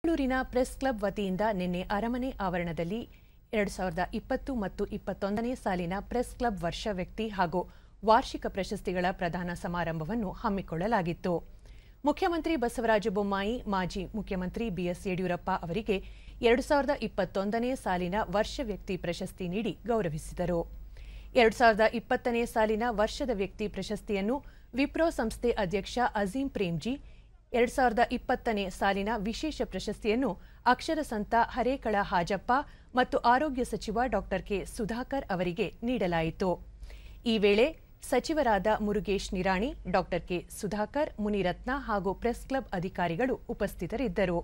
ಬೆಂಗಳೂರಿನ press club ವತಿಯಿಂದ ನಿನ್ನೆ ಅರಮನೆ ಆವರಣದಲ್ಲಿ ಎರಡು ಸಾವಿರದ ಇಪ್ಪತ್ತು ಮತ್ತು ಇಪ್ಪತ್ತೊಂದನೇ ಸಾಲಿನ ಪ್ರೆಸ್ ಕ್ಲಬ್ ವರ್ಷ ವ್ಯಕ್ತಿ ಹಾಗೂ ವಾರ್ಷಿಕ ಪ್ರಶಸ್ತಿಗಳ ಪ್ರದಾನ ಸಮಾರಂಭವನ್ನು ಹಮ್ಮಿಕೊಳ್ಳಲಾಗಿತ್ತು ಮುಖ್ಯಮಂತ್ರಿ ಬಸವರಾಜ ಬೊಮ್ಮಾಯಿ ಮಾಜಿ ಮುಖ್ಯಮಂತ್ರಿ ಬಿಎಸ್ ಯಡಿಯೂರಪ್ಪ ಅವರಿಗೆ ಎರಡು ಸಾವಿರದ ಇಪ್ಪತ್ತೊಂದನೇ ಸಾಲಿನ ವರ್ಷ ವ್ಯಕ್ತಿ ಪ್ರಶಸ್ತಿ ನೀಡಿ ಗೌರವಿಸಿದರು ಎರಡು ಸಾವಿರದ ಇಪ್ಪತ್ತನೇ ಸಾಲಿನ ವರ್ಷದ ವ್ಯಕ್ತಿ ಪ್ರಶಸ್ತಿಯನ್ನು ವಿಪ್ರೋ ಸಂಸ್ಥೆ ಅಧ್ಯಕ್ಷ ಅಜೀಂ ಪ್ರೇಮ್ಜಿ ಎರಡು ಸಾವಿರದ ಇಪ್ಪತ್ತನೇ ಸಾಲಿನ ವಿಶೇಷ ಪ್ರಶಸ್ತಿಯನ್ನು ಅಕ್ಷರ ಸಂತ ಹರೇಕಳ ಹಾಜಪ್ಪ ಮತ್ತು ಆರೋಗ್ಯ ಸಚಿವ ಡಾಕ್ಟರ್ ಕೆ ಸುಧಾಕರ್ ಅವರಿಗೆ ನೀಡಲಾಯಿತು ಈ ವೇಳೆ ಸಚಿವರಾದ ಮುರುಗೇಶ್ ನಿರಾಣಿ ಡಾಕ್ಟರ್ ಕೆ ಸುಧಾಕರ್ ಮುನಿರತ್ನ ಹಾಗೂ ಪ್ರೆಸ್ ಕ್ಲಬ್ ಅಧಿಕಾರಿಗಳು ಉಪಸ್ಥಿತರಿದ್ದರು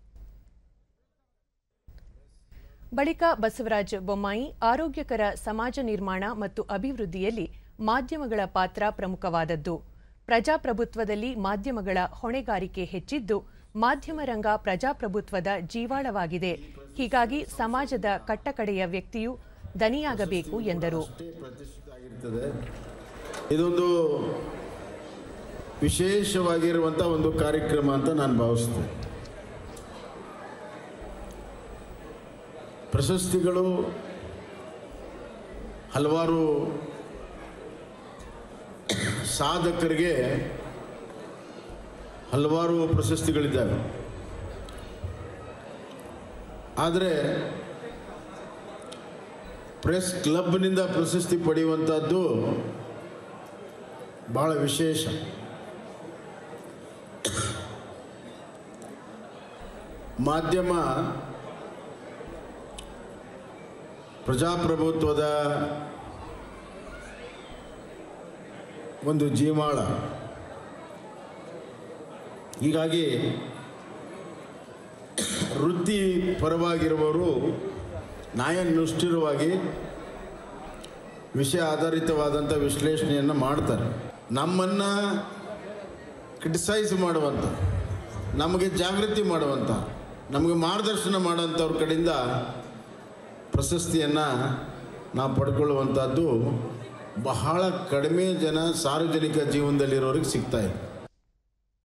ಬಳಿಕ ಬಸವರಾಜ ಬೊಮ್ಮಾಯಿ ಆರೋಗ್ಯಕರ ಸಮಾಜ ನಿರ್ಮಾಣ ಮತ್ತು ಅಭಿವೃದ್ಧಿಯಲ್ಲಿ ಮಾಧ್ಯಮಗಳ ಪಾತ್ರ ಪ್ರಮುಖವಾದದ್ದು ಪ್ರಜಾಪ್ರಭುತ್ವದಲ್ಲಿ ಮಾಧ್ಯಮಗಳ ಹೊಣೆಗಾರಿಕೆ ಹೆಚ್ಚಿದ್ದು ಮಾಧ್ಯಮ ರಂಗ ಪ್ರಜಾಪ್ರಭುತ್ವದ ಜೀವಾಳವಾಗಿದೆ ಹೀಗಾಗಿ ಸಮಾಜದ ಕಟ್ಟಕಡೆಯ ವ್ಯಕ್ತಿಯು ದನಿಯಾಗಬೇಕು ಎಂದರು ಅಷ್ಟೇ ಪ್ರತಿಷ್ಠಿತ ಆಗಿರ್ತದೆ ಇದೊಂದು ವಿಶೇಷವಾಗಿರುವಂಥ ಒಂದು ಕಾರ್ಯಕ್ರಮ ಅಂತ ನಾನು ಭಾವಿಸ್ತೇನೆ ಪ್ರಶಸ್ತಿಗಳು ಹಲವಾರು ಸಾಧಕರಿಗೆ ಹಲವಾರು ಪ್ರಶಸ್ತಿಗಳಿದ್ದಾವೆ ಆದರೆ ಪ್ರೆಸ್ ಕ್ಲಬ್ನಿಂದ ಪ್ರಶಸ್ತಿ ಪಡೆಯುವಂಥದ್ದು ಭಾಳ ವಿಶೇಷ ಮಾಧ್ಯಮ ಪ್ರಜಾಪ್ರಭುತ್ವದ ಒಂದು ಜೀವಾಳ ಹೀಗಾಗಿ ವೃತ್ತಿ ಪರವಾಗಿರುವವರು ನ್ಯಾಯನಿಷ್ಠಿರವಾಗಿ ವಿಷಯ ಆಧಾರಿತವಾದಂಥ ವಿಶ್ಲೇಷಣೆಯನ್ನು ಮಾಡ್ತಾರೆ ನಮ್ಮನ್ನು ಕ್ರಿಟಿಸೈಸ್ ಮಾಡುವಂಥ ನಮಗೆ ಜಾಗೃತಿ ಮಾಡುವಂಥ ನಮಗೆ ಮಾರ್ಗದರ್ಶನ ಮಾಡುವಂಥವ್ರ ಕಡೆಯಿಂದ ಪ್ರಶಸ್ತಿಯನ್ನು ನಾವು ಪಡ್ಕೊಳ್ಳುವಂಥದ್ದು ಬಹಳ ಕಡಿಮೆ ಜನ ಸಾರ್ವಜನಿಕ ಜೀವನದಲ್ಲಿರೋರಿಗೆ ಸಿಗ್ತಾ ಇದೆ